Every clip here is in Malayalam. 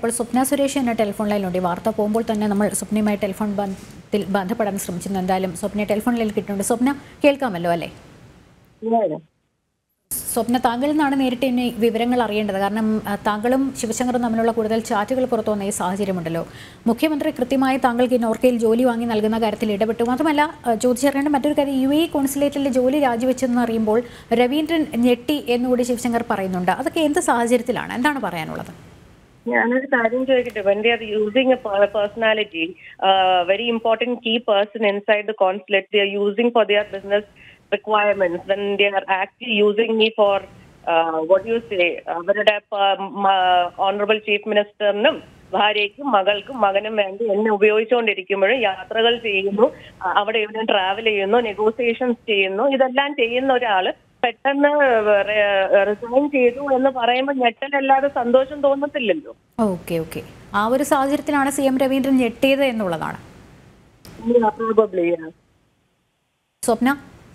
ഇപ്പോൾ സ്വപ്ന സുരേഷ് എന്ന ടെലിഫോൺ ലൈനിലുണ്ട് ഈ വാർത്ത പോകുമ്പോൾ തന്നെ നമ്മൾ സ്വപ്നയുമായി ടെലിഫോൺ ബന്ധത്തിൽ ബന്ധപ്പെടാൻ ശ്രമിച്ചിരുന്നു എന്തായാലും സ്വപ്ന ടെലിഫോൺ ലൈനിൽ കിട്ടുന്നുണ്ട് സ്വപ്ന കേൾക്കാമല്ലോ അല്ലേ സ്വപ്ന താങ്കളിൽ നിന്നാണ് നേരിട്ട് ഇനി വിവരങ്ങൾ അറിയേണ്ടത് കാരണം ആ, താങ്കളും ശിവശങ്കറും തമ്മിലുള്ള കൂടുതൽ ചാറ്റുകൾ പുറത്തു വന്ന ഈ സാഹചര്യമുണ്ടല്ലോ മുഖ്യമന്ത്രി കൃത്യമായി താങ്കൾക്ക് ഈ നോർക്കയിൽ ജോലി വാങ്ങി നൽകുന്ന കാര്യത്തിൽ ഇടപെട്ടു മാത്രമല്ല ആ, ചോദിച്ചറിയേണ്ട മറ്റൊരു കാര്യം യു എ കോൺസുലേറ്റിലെ ജോലി രാജിവെച്ചെന്ന് അറിയുമ്പോൾ രവീന്ദ്രൻ ഞെട്ടി എന്നുകൂടി ശിവശങ്കർ പറയുന്നുണ്ട് അതൊക്കെ എന്ത് സാഹചര്യത്തിലാണ് എന്താണ് പറയാനുള്ളത് ഞാനൊരു കാര്യം ചോദിക്കട്ടെ when they are using a personality very important key person inside the consulate they are using for their business requirements when they are actually using me for what you say അവരുടെ ഓണറബിൾ ചീഫ് മിനിസ്റ്ററിനും ഭാര്യയ്ക്കും മകൾക്കും മകനും വേണ്ടി എന്നെ ഉപയോഗിച്ചുകൊണ്ടിരിക്കുമ്പോഴും യാത്രകൾ ചെയ്യുന്നു അ- അവിടെ ഇവിടെ ട്രാവൽ ചെയ്യുന്നു നെഗോസിയേഷൻസ് ചെയ്യുന്നു ഇതെല്ലാം ചെയ്യുന്ന ഒരാള് പെട്ടെന്ന് റിസൈൻ ചെയ്തു എന്ന് പറയുമ്പോൾ ഞെട്ടലല്ലാതെ സന്തോഷം തോന്നത്തില്ലല്ലോ ഓക്കെ ഓക്കെ ആ ഒരു സാഹചര്യത്തിലാണ് സി എം രവീന്ദ്രൻ ഞെട്ടിയത് എന്നുള്ളതാണ് പ്രോബബ്ലി സ്വപ്ന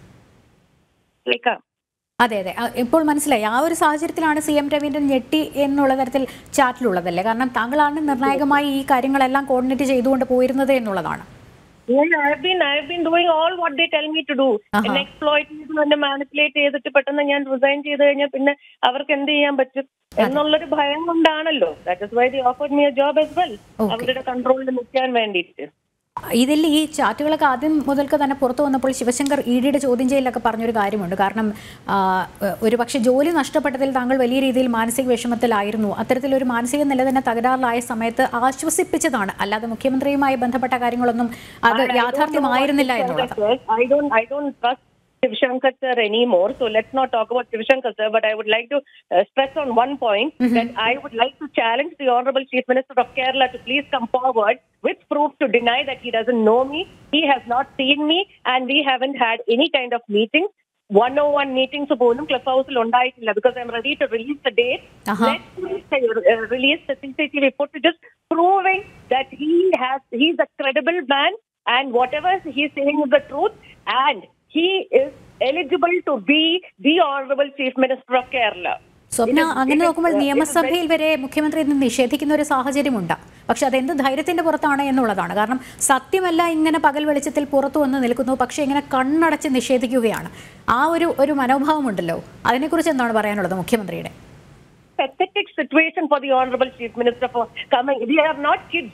കേൾക്കാം അതെ അതെ ആ, ഇപ്പോൾ മനസ്സിലായി ആ ഒരു സാഹചര്യത്തിലാണ് സി എം രവീന്ദ്രൻ ഞെട്ടി എന്നുള്ള തരത്തിൽ ചാറ്റിലുള്ളതല്ലേ കാരണം താങ്കളാണ് നിർണായകമായി ഈ കാര്യങ്ങളെല്ലാം കോർഡിനേറ്റ് ചെയ്തുകൊണ്ട് പോയിരുന്നത് എന്നുള്ളതാണ് I've been I've been doing all what they tell me to do. ആഹാ. എന്നെ എക്സ്പ്ലോയിറ്റ് ചെയ്ത് എന്നെ മാനിപ്പുലേറ്റ് ചെയ്തിട്ട് പെട്ടെന്ന് ഞാൻ റിസൈൻ ചെയ്ത് കഴിഞ്ഞാൽ പിന്നെ അവർക്ക് എന്ത് ചെയ്യാൻ പറ്റും എന്നുള്ളൊരു ഭയം കൊണ്ടാണല്ലോ that is why they offered me a job as well Okay. അവരുടെ കൺട്രോളിൽ നിൽക്കാൻ വേണ്ടിയിട്ട് ഇതിൽ ഈ ചാറ്റുകളൊക്കെ ആദ്യം മുതൽക്ക് തന്നെ പുറത്തു വന്നപ്പോൾ ശിവശങ്കർ ഇ ഡിയുടെ ചോദ്യം ചെയ്യലൊക്കെ പറഞ്ഞൊരു കാര്യമുണ്ട് കാരണം ആ, ഒരു പക്ഷേ ജോലി നഷ്ടപ്പെട്ടതിൽ താങ്കൾ വലിയ രീതിയിൽ മാനസിക വിഷമത്തിലായിരുന്നു അത്തരത്തിലൊരു മാനസിക നില തന്നെ തകരാറിലായ സമയത്ത് ആശ്വസിപ്പിച്ചതാണ് അല്ലാതെ മുഖ്യമന്ത്രിയുമായി ബന്ധപ്പെട്ട കാര്യങ്ങളൊന്നും അത് യാഥാർത്ഥ്യമായിരുന്നില്ല എന്നുള്ളത് I don't I don't trust Shiv Shankar sir anymore. So let's not talk about Shiv Shankar sir. But I would like to uh, stress on one point that I would like to challenge the Honorable Chief Minister of Kerala to please come forward with proof to deny that he doesn't know me, he has not seen me, and we haven't had any kind of meetings. 101 meetings പോലും ക്ലബ് ഹൗസിൽ ഉണ്ടായിട്ടില്ല because I'm ready to release the date Uh-huh. release the CCTV footage proving that he has he's a credible man and whatever he's saying is the truth and he is eligible to be the honorable chief minister of Kerala. Swapna It is- അങ്ങനെ it is, നോക്കുമ്പോൾ uh, it is നിയമസഭയിൽ വരെ മുഖ്യമന്ത്രി ഇന്ന് നിഷേധിക്കുന്ന ഒരു സാഹചര്യമുണ്ട് പക്ഷെ അതെന്ത് ധൈര്യത്തിന്റെ പുറത്താണ് എന്നുള്ളതാണ് കാരണം സത്യമല്ല ഇങ്ങനെ പകൽ വെളിച്ചത്തിൽ പുറത്തു വന്ന് നിൽക്കുന്നു പക്ഷേ ഇങ്ങനെ കണ്ണടച്ച് നിഷേധിക്കുകയാണ് ആ ഒരു ഒരു മനോഭാവമുണ്ടല്ലോ അതിനെക്കുറിച്ച് എന്താണ് പറയാനുള്ളത് മുഖ്യമന്ത്രിയുടെ pathetic situation for the honorable chief minister for coming. We are not kids.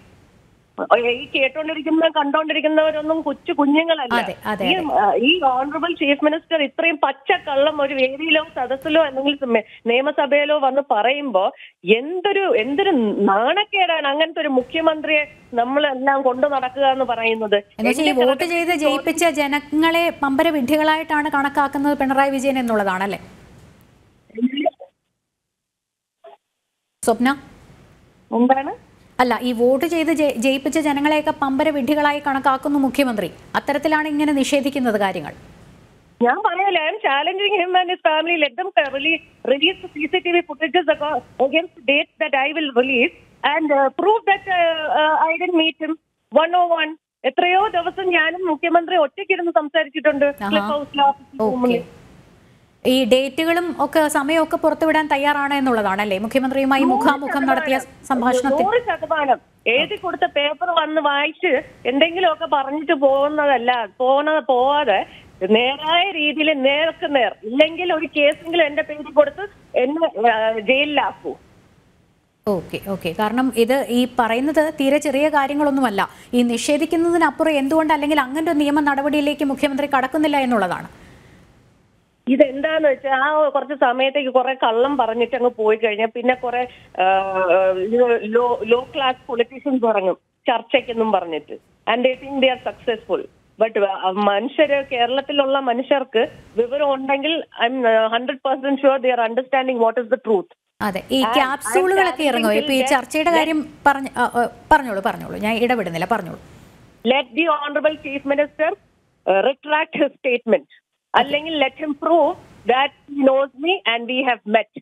ഈ കേട്ടോണ്ടിരിക്കുന്ന കണ്ടോണ്ടിരിക്കുന്നവരൊന്നും കൊച്ചു കുഞ്ഞുങ്ങളല്ല അതെ, അതെ, ഈ ആ, ഈ ഓണറബിൾ ചീഫ് മിനിസ്റ്റർ ഇത്രയും പച്ചക്കള്ളം ഒരു വേദിയിലോ സദസ്സിലോ അല്ലെങ്കിൽ സമ്മേ- നിയമസഭയിലോ വന്ന് പറയുമ്പോ എന്തൊരു എന്തൊരു നാണക്കേടാണ് അങ്ങനത്തെ ഒരു മുഖ്യമന്ത്രിയെ നമ്മളെല്ലാം കൊണ്ടു നടക്കുക എന്ന് പറയുന്നത് എന്നുവെച്ചാൽ ഈ എന്റെ വോട്ട് ചെയ്ത് ജയിപ്പിച്ച ജനങ്ങളെ പമ്പര വിഡ്ഢികളായിട്ടാണ് കണക്കാക്കുന്നത് പിണറായി വിജയൻ എന്നുള്ളതാണല്ലേ സ്വപ്ന എന്താണ് അല്ല ഈ വോട്ട് ചെയ്ത് ജയി- ജയിപ്പിച്ച ജനങ്ങളെയൊക്കെ പമ്പര വിഡ്ഢികളായി കണക്കാക്കുന്നു മുഖ്യമന്ത്രി അത്തരത്തിലാണ് ഇങ്ങനെ നിഷേധിക്കുന്നത് കാര്യങ്ങൾ ഞാൻ പറയല I'm challenging him and his family let them release C C T V footages against date that I will release and prove that I done meet him one on one എത്രയോ ദിവസം ഞാനും മുഖ്യമന്ത്രി ഒറ്റയ്ക്കിരുന്ന് സംസാരിച്ചിട്ടുണ്ട് ക്ലിഫ് ഹൗസിലെ ഓഫീസിൽ ഓക്കെ റൂമിൽ. ഈ ഡേറ്റുകളും ഒക്കെ സമയമൊക്കെ പുറത്തുവിടാൻ തയ്യാറാണ് എന്നുള്ളതാണ് അല്ലേ മുഖ്യമന്ത്രിയുമായി മുഖാമുഖം നടത്തിയ സംഭാഷണത്തിൽ നൂറ് ശതമാനം എഴുതി കൊടുത്ത പേപ്പർ വന്ന് വായിച്ച് എന്തെങ്കിലുമൊക്കെ പറഞ്ഞിട്ട് പോകുന്നതല്ല പോകുന്ന പോവാതെ നേരായ രീതിയിൽ നേർക്ക് നേർ ഇല്ലെങ്കിൽ ഒരു കേസെങ്കിലും എന്റെ പേരിൽ കൊടുത്ത് എന്നെ ആ, ജയിലിലാക്കൂ ഓക്കെ ഓക്കെ കാരണം ഇത് ഈ പറയുന്നത് തീരെ ചെറിയ കാര്യങ്ങളൊന്നുമല്ല ഈ നിഷേധിക്കുന്നതിനപ്പുറം എന്തുകൊണ്ട് അല്ലെങ്കിൽ അങ്ങനെ ഒരു നിയമ നടപടിയിലേക്ക് മുഖ്യമന്ത്രി കടക്കുന്നില്ല എന്നുള്ളതാണ് ഇതെന്താന്ന് വെച്ചാൽ ആ കുറച്ച് സമയത്തേക്ക് കുറെ കള്ളം പറഞ്ഞിട്ട് അങ്ങ് പോയി കഴിഞ്ഞാൽ പിന്നെ കുറെ ലോ ലോ ക്ലാസ് പൊളിറ്റീഷ്യൻസ് ഇറങ്ങും ചർച്ചയ്ക്കെന്നും പറഞ്ഞിട്ട് and they think they are successful but മനുഷ്യര് കേരളത്തിലുള്ള മനുഷ്യർക്ക് വിവരം ഉണ്ടെങ്കിൽ I'm hundred percent sure they are understanding what is the truth അതെ ഈ ക്യാപ്സൂളുകളൊക്കെ ഇറങ്ങുമോ ഇപ്പൊ ഈ ചർച്ചയുടെ കാര്യം പറഞ്ഞ ആ, ആ, പറഞ്ഞോളൂ പറഞ്ഞോളൂ ഞാൻ ഇടപെടുന്നില്ല പറഞ്ഞോളൂ let the honourable chief minister retract his statement അല്ലെങ്കിൽ let him prove that he knows me and we have met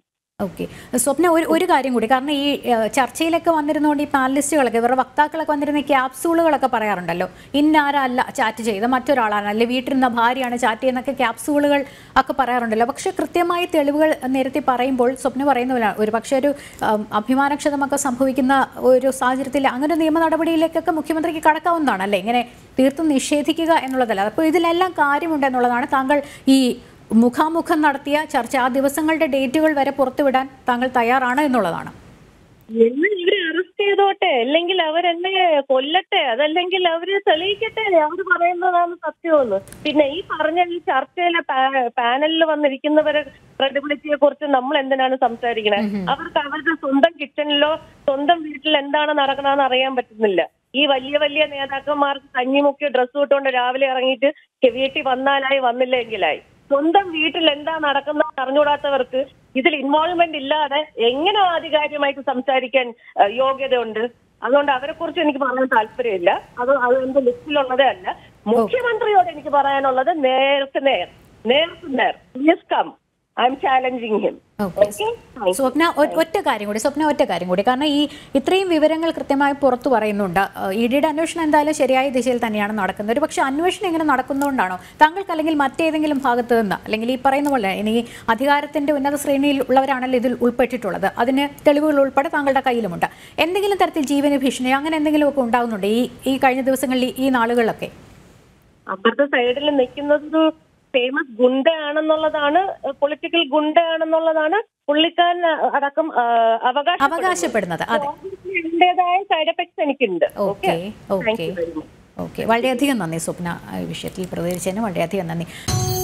okay Swapna ഒരു ഒരു കാര്യം കൂടി കാരണം ഈ ഏഹ്, ചർച്ചയിലൊക്കെ വന്നിരുന്നുകൊണ്ട് ഈ പാനലിസ്റ്റുകളൊക്കെ ഇവരുടെ വക്താക്കളൊക്കെ വന്നിരുന്ന ഈ ക്യാപ്സൂളുകളൊക്കെ പറയാറുണ്ടല്ലോ ഇന്നാരല്ല ചാറ്റ് ചെയ്ത മറ്റൊരാളാണ് അല്ലെ വീട്ടിൽ നിന്ന് ഭാര്യയാണ് ചാറ്റ് ചെയ്യുന്നൊക്കെ ക്യാപ്സൂളുകൾ ഒക്കെ പറയാറുണ്ടല്ലോ പക്ഷെ കൃത്യമായി തെളിവുകൾ നിരത്തി പറയുമ്പോൾ സ്വപ്ന പറയുന്ന പോലെ ഒരു പക്ഷേ ഒരു ഉം, അഭിമാനക്ഷതമൊക്കെ സംഭവിക്കുന്ന ഒരു സാഹചര്യത്തിൽ അങ്ങനെ ഒരു നിയമ നടപടിയിലേക്കൊക്കെ മുഖ്യമന്ത്രിക്ക് കടക്കാവുന്നതാണ് അല്ലേ ഇങ്ങനെ തീർത്തും നിഷേധിക്കുക എന്നുള്ളതല്ല അപ്പോൾ ഇതിലെല്ലാം കാര്യമുണ്ട് എന്നുള്ളതാണ് താങ്കൾ ഈ മുഖാമുഖം നടത്തിയ ചർച്ച ആ ദിവസങ്ങളുടെ ഡേറ്റുകൾ വരെ പുറത്തുവിടാൻ താങ്കൾ തയ്യാറാണ് എന്നുള്ളതാണ് എന്നെ ഇവര് അറസ്റ്റ് ചെയ്തോട്ടെ അല്ലെങ്കിൽ അവരെന്നെ കൊല്ലട്ടെ അതല്ലെങ്കിൽ അവര് തെളിയിക്കട്ടെ അവര് പറയുന്നതാണ് സത്യമെന്ന് പിന്നെ ഈ പറഞ്ഞ ഈ ചർച്ചയിലെ പാനലിൽ വന്നിരിക്കുന്നവരെ ക്രെഡിബിലിറ്റിയെ കുറിച്ച് നമ്മൾ എന്തിനാണ് സംസാരിക്കണത് അവർക്ക് അവരുടെ സ്വന്തം കിച്ചണിലോ സ്വന്തം വീട്ടിൽ എന്താണ് നടക്കണമെന്ന് അറിയാൻ പറ്റുന്നില്ല ഈ വലിയ വലിയ നേതാക്കന്മാർക്ക് കഞ്ഞിമുക്കി ഡ്രസ്സ് ഇട്ടുകൊണ്ട് രാവിലെ ഇറങ്ങിയിട്ട് വീട്ടിൽ വന്നാലായി വന്നില്ലെങ്കിലായി സ്വന്തം വീട്ടിൽ എന്താ നടക്കുന്നത് അറിഞ്ഞുകൂടാത്തവർക്ക് ഇതിൽ ഇൻവോൾവ്മെന്റ് ഇല്ലാതെ എങ്ങനെ ആധികാരികമായിട്ട് സംസാരിക്കാൻ ഏഹ്, യോഗ്യതയുണ്ട് അതുകൊണ്ട് അവരെ കുറിച്ച് എനിക്ക് പറയാൻ താല്പര്യമില്ല അത് അത് എന്റെ ലിസ്റ്റിലുള്ളതേ അല്ല മുഖ്യമന്ത്രിയോട് എനിക്ക് പറയാനുള്ളത് നേർക്ക് നേർ നേർക്ക് നേർ please come I'm challenging him okay Swapna ഒ- ഒറ്റ കാര്യം കൂടി സ്വപ്ന ഒറ്റ കാര്യം കൂടി കാരണം ഈ ഇത്രയും വിവരങ്ങൾ കൃത്യമായി പുറത്തു പറയുന്നുണ്ട് ഇ ഡിയുടെ അന്വേഷണം എന്തായാലും ശരിയായ ദിശയിൽ തന്നെയാണ് നടക്കുന്നത് ഒരു പക്ഷേ അന്വേഷണം ഇങ്ങനെ നടക്കുന്നതുകൊണ്ടാണോ താങ്കൾക്ക് അല്ലെങ്കിൽ മറ്റേതെങ്കിലും ഭാഗത്ത് നിന്ന് അല്ലെങ്കിൽ ഈ പറയുന്ന പോലെ ഇനി അധികാരത്തിന്റെ ഉന്നത ശ്രേണിയിൽ ഉള്ളവരാണല്ലോ ഇതിൽ ഉൾപ്പെട്ടിട്ടുള്ളത് അതിന് തെളിവുകൾ ഉൾപ്പെടെ താങ്കളുടെ കയ്യിലുമുണ്ട് എന്തെങ്കിലും തരത്തിൽ ജീവന ഭീഷണി അങ്ങനെ എന്തെങ്കിലുമൊക്കെ ഉണ്ടാകുന്നുണ്ട് ഈ ഈ കഴിഞ്ഞ ദിവസങ്ങളിൽ ഈ നാളുകളിലൊക്കെ അപ്പുറത്തെ സൈഡിൽ നിൽക്കുന്നത് ഒരു ഫേമസ് ഗുണ്ടയാണെന്നുള്ളതാണ് പൊളിറ്റിക്കൽ ഗുണ്ടയാണെന്നുള്ളതാണ് പുള്ളിക്കാരൻ അടക്കം അവകാശം അവകാശപ്പെടുന്നത് അതെ അതിൻ്റെതായ സൈഡ് എഫക്ട്സ് എനിക്കുണ്ട് okay thank okay you very much okay വളരെയധികം നന്ദി സ്വപ്ന ഈ വിഷയത്തിൽ പ്രതികരിച്ചതിന് വളരെയധികം നന്ദി